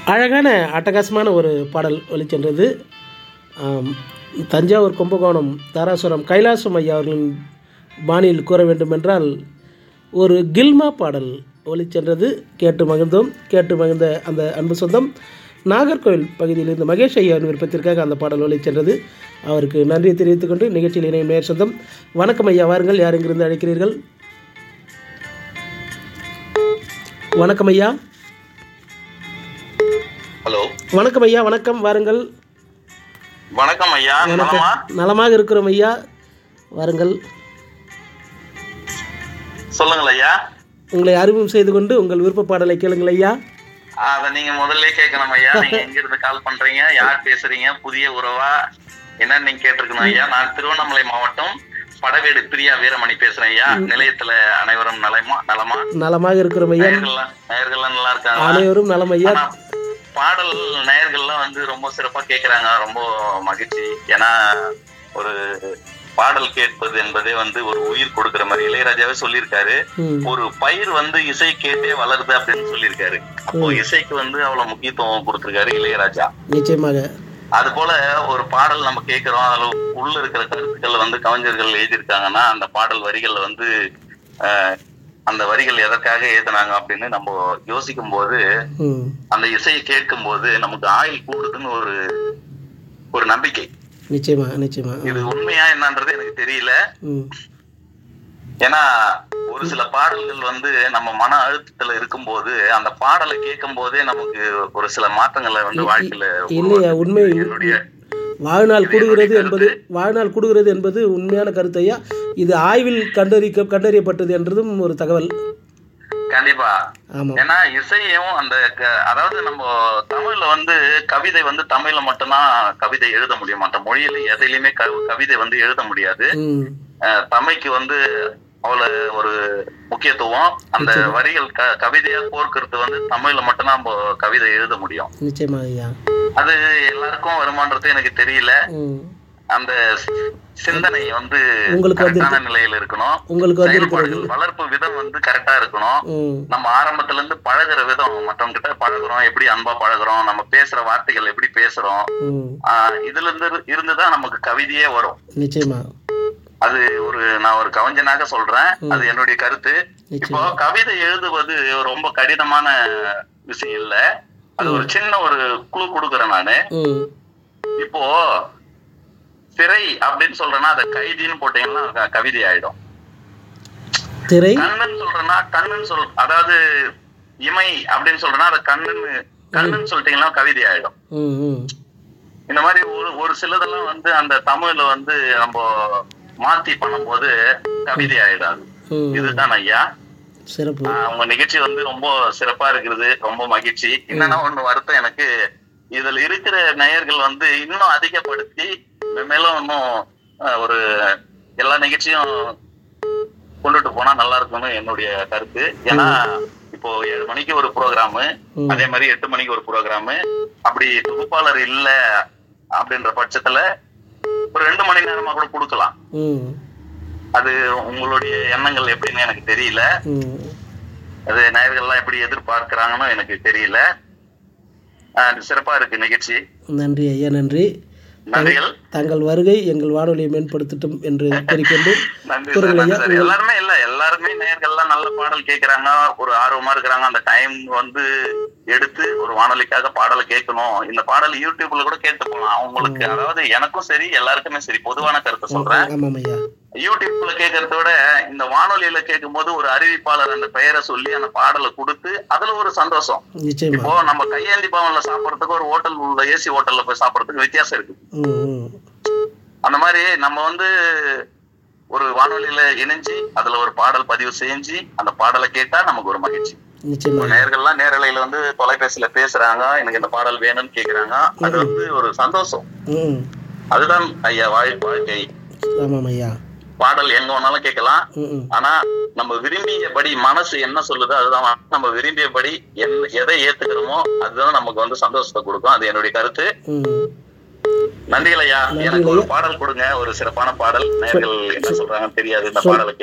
அழகான அட்டகாசமான ஒரு பாடல் ஒலிச்சென்றது ஆம், தஞ்சாவூர் கும்பகோணம் தாராசுரம் கைலாசம் ஐயா அவர்களின் பாணியில் கூற வேண்டுமென்றால் ஒரு கில்மா பாடல் ஒலிச்சென்றது கேட்டு மகிழ்ந்தோம் கேட்டு மகிழ்ந்த அந்த அன்பு சொந்தம் நாகர்கோவில் பகுதியிலிருந்து மகேஷ் ஐயாவின் விருப்பத்திற்காக அந்த பாடல் ஒலிச்சென்றது அவருக்கு நன்றியை தெரிவித்துக் கொண்டு நிகழ்ச்சியில் இணையும் நேர் சொந்தம் வணக்கம் ஐயா வாருங்கள் யார் எங்கிருந்து அழைக்கிறீர்கள் வணக்கம் ஐயா ஹலோ வணக்கம் ஐயா வணக்கம் வாருங்கள் வணக்கம் ஐயா வணக்கம் நலமா நலமாக இருக்கிறோம் ஐயா வாருங்கள் சொல்லுங்கள் ஐயா உங்களை அறிமுகம் செய்து கொண்டு உங்கள் விருப்ப பாடலை கேளுங்கள் ஐயா அத நீங்க முதல்ல கேட்கணும் ஐயா நீங்க எங்க இருந்து கால் பண்றீங்க யார் பேசுறீங்க புதிய உறவா என்னன்னு நீங்க கேட்டிருக்கணும் ஐயா நான் திருவண்ணாமலை மாவட்டம் படவேடு பிரியா வீரமணி பேசுறேன் ஐயா நிலையத்துல அனைவரும் நலமா நலமா நலமாக இருக்கிறோம் ஐயா நேயர்கள்லாம் நேயர்கள்லாம் நல்லா இருக்காங்க அனைவரும் நலம் ஐயா ஆனா, பாடல் நேயர்கள்லாம் வந்து ரொம்ப சிறப்பா கேக்குறாங்க ரொம்ப மகிழ்ச்சி ஏன்னா ஒரு பாடல் கேட்பது என்பதே வந்து ஒரு உயிர் கொடுக்கிற மாதிரி இளையராஜாவே சொல்லியிருக்காரு ம் ஒரு பயிர் வந்து இசை கேட்டே வளருது அப்படின்னு சொல்லியிருக்காரு அப்போ இசைக்கு வந்து அவ்வளவு முக்கியத்துவம் கொடுத்திருக்காரு இளையராஜா நிச்சயமாக அது போல ஒரு பாடல் நம்ம கேட்கிறோம் அதுல உள்ள இருக்கிற கருத்துக்கள் வந்து கவிஞர்கள் எழுதியிருக்காங்கன்னா அந்த பாடல் வரிகள் வந்து அஹ், அந்த வரிகள் எதற்காக எழுதினாங்க அப்படின்னு நம்ம யோசிக்கும் போது ம் அந்த இசையை கேட்கும் போது நமக்கு ஆயுள் கூடுதுன்னு ஒரு ஒரு நம்பிக்கை நிச்சயமா நிச்சயமா இது உண்மையா என்னன்றது எனக்கு தெரியல ம் ஏன்னா ஒரு சில பாடல்கள் வந்து நம்ம மன அழுத்தத்துல இருக்கும்போது அந்த பாடலை கேட்கும் போதே நமக்கு ஒரு சில மாற்றங்களை வந்து வாழ்க்கையில இல்லையா உருவாக்குது. உண்மை என்னுடைய வாழ்நாள் இது கூடுகிறது என்னுடைய என்பது வாழ்நாள் கூடுகிறது என்பது உண்மையான கருத்து ஐயா இது ஆய்வில் கண்டறிக்க கண்டறியப்பட்டது என்றதும் ஒரு தகவல் கண்டிப்பா ஆமாம் ஏன்னா இசையும் அந்த க- அதாவது நம்ம தமிழ்ல வந்து கவிதை வந்து தமிழ்ல மட்டும்தான் கவிதை எழுத முடியும் மற்ற மொழியில எதையிலுமே க- கவிதை வந்து எழுத முடியாது ம் அஹ் தமிழ்க்கு வந்து அவ்வளவு ஒரு முக்கியத்துவம் அந்த வரிகள் க கவிதையா கோர்க்கிறது வந்து தமிழ்ல மட்டும்தான் நம்ம கவிதை எழுத முடியும் நிச்சயமா ஐயா அது எல்லாருக்கும் வருமானது எனக்கு தெரியல ம் அந்த சி- சிந்தனை வந்து உங்களுக்கு கரெக்டான நிலையில இருக்கணும் உங்களுக்கு வந்திருக்கிறது செயல்பாடுகள் வளர்ப்பு விதம் வந்து கரெக்டா இருக்கணும் ம் நம்ம ஆரம்பத்துல இருந்து பழகுற விதம் மற்றவங்க கிட்ட பழகுறோம் எப்படி அன்பா பழகுறோம் நம்ம பேசுற வார்த்தைகள் எப்படி பேசுறோம் ம் ஆஹ் இதுல இருந்து இருந்துதான் நமக்கு கவிதையே வரும் நிச்சயமா அது ஒரு நான் ஒரு கவிஞனாக சொல்றேன் அது என்னுடைய கருத்து இப்போ நிச்சயம் கவிதை எழுதுவது ரொம்ப கடினமான விஷயம் இல்ல அது ஒரு சின்ன ஒரு குழு கொடுக்குறேன் நானு ம் இப்போ சிறை அப்படின்னு சொல்றேன்னா அதை கைதின்னு போட்டீங்கன்னா க- கவிதை ஆயிடும் திரை கண்ணன் சொல்றேன்னா கண்ணன் சொல் அதாவது இமை அப்படின்னு சொல்றேன்னா அதை கண்ணன் கண்ணன் சொல்லிட்டீங்கன்னா கவிதை ஆயிடும் ம் ம் இந்த மாதிரி ஒரு ஒரு சிலதெல்லாம் வந்து அந்த தமிழ்ல வந்து நம்ம மாத்தி பண்ணும்போது கவிதை ஆயிடாது ம் இதுதான் ஐயா சிறப்பு ஆஹ் உங்க நிகழ்ச்சி வந்து ரொம்ப சிறப்பா இருக்கிறது ரொம்ப மகிழ்ச்சி என்னன்னா ஒண்ணு வருத்தம் எனக்கு இதுல இருக்கிற நேயர்கள் வந்து இன்னும் அதிகப்படுத்தி மேலும் இன்னும் ஆஹ் ஒரு எல்லா நிகழ்ச்சியும் கொண்டுட்டு போனா நல்லா இருக்கும்னு என்னுடைய கருத்து ஏன்னா இப்போ ஏழு மணிக்கு ஒரு ப்ரோக்ராமு ம். அதே மாதிரி எட்டு மணிக்கு ஒரு ப்ரோக்ராமு அப்படி தொகுப்பாளர் இல்ல அப்படின்ற பட்சத்துல ஒரு ரெண்டு மணி நேரமா கூட கொடுக்கலாம் ம் அது உங்களுடைய எண்ணங்கள் எப்படின்னு எனக்கு தெரியல ம் அது நேயர்கள்லாம் எப்படி எதிர்பார்க்கிறாங்கன்னு எனக்கு தெரியல ஆஹ் சிறப்பா இருக்கு நிகழ்ச்சி நன்றி ஐயா நன்றி நன்றிகள் தங்கள் வருகை எங்கள் வானொலியை மேம்படுத்தட்டும் என்று கூறிக்கொண்டு நன்றி சார் கூறுங்கள் நன்றி ஐயா சார் எல்லாருமே இல்ல எல்லாருமே நேயர்கள்லாம் நல்ல பாடல் கேக்குறாங்க ஒரு ஆர்வமா இருக்கிறாங்க அந்த டைம் வந்து எடுத்து ஒரு வானொலிக்காக பாடலை கேட்கணும் இந்த பாடல் யூடியூப்ல கூட கேட்டு போகலாம் அவங்களுக்கு அதாவது எனக்கும் சரி எல்லாருக்குமே சரி பொதுவான கருத்தை சொல்றேன் ஆமாம் ஐயா யூடியூப்ல கேட்கறத விட இந்த வானொலியில கேட்கும் போது ஒரு அறிவிப்பாளர் அந்த பெயரை சொல்லி அந்த பாடலை கொடுத்து அதுல ஒரு சந்தோஷம் நிச்சயமா இப்போ நம்ம கையேந்தி பவன்ல சாப்பிடறதுக்கு ஒரு ஹோட்டல் உள்ள ஏசி ஹோட்டல்ல போய் சாப்பிடறதுக்கு வித்தியாசம் இருக்கு ம் ம் அந்த மாதிரி நம்ம வந்து ஒரு வானொலியில இணைஞ்சு அதுல ஒரு பாடல் பதிவு செஞ்சு அந்த பாடலை கேட்டா நமக்கு ஒரு மகிழ்ச்சி நிச்சயமா நேர்கள்லாம் நேரலையில வந்து தொலைபேசியில பேசுறாங்க எனக்கு இந்த பாடல் வேணும்னு கேக்குறாங்க அது வந்து ஒரு சந்தோஷம் ம் அதுதான் ஐயா வாழ் வாழ்க்கை ஆமாம் ஐயா பாடல் எங்க வேணாலும் கேட்கலாம் ம் ம் ஆனா நம்ம விரும்பியபடி மனசு என்ன சொல்லுதோ அதுதான் நம்ம விரும்பியபடி என்ன எதை ஏத்துக்கிறோமோ அதுதான் நமக்கு வந்து சந்தோஷத்தை கொடுக்கும் அது என்னுடைய கருத்து ம் நன்றிகள் ஐயா நன்றிகள் எனக்கு ஒரு ஐயா. பாடல் கொடுங்க ஒரு சிறப்பான பாடல் நேர்கள் என்ன சொல்றாங்கன்னு தெரியாது இந்த சொல்- பாடலை